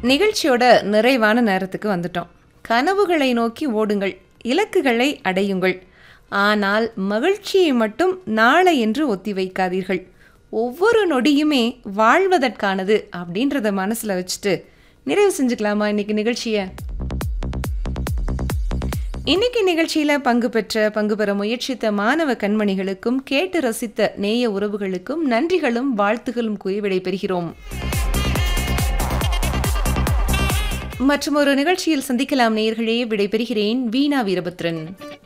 நிகழ்ச்சியோட நிறைவான நேரத்துக்கு வந்துட்டோம் கனவுகளை நோக்கி ஓடுங்கள் இலக்குகளை அடையுங்கள் ஆனால் மகிழ்ச்சியை மட்டும் நாளை என்று ஒத்தி வைக்காதீர்கள் ஒவ்வொரு நொடியுமே வாழ்வதற்கானது அப்படின்றத மனசில் வச்சுட்டு நிறைவு செஞ்சுக்கலாமா இன்னைக்கு நிகழ்ச்சியை இன்னைக்கு நிகழ்ச்சியில பங்கு பெற்ற பங்கு பெற முயற்சித்த மாணவ கண்மணிகளுக்கும் கேட்டு ரசித்த நேய உறவுகளுக்கும் நன்றிகளும் வாழ்த்துகளும் கூறி விடைபெறுகிறோம் மற்றும் ஒரு நிகழ்ச்சியில் சந்திக்கலாம் நேயர்களே விடைபெறுகிறேன் வீணா வீரபத்ரன்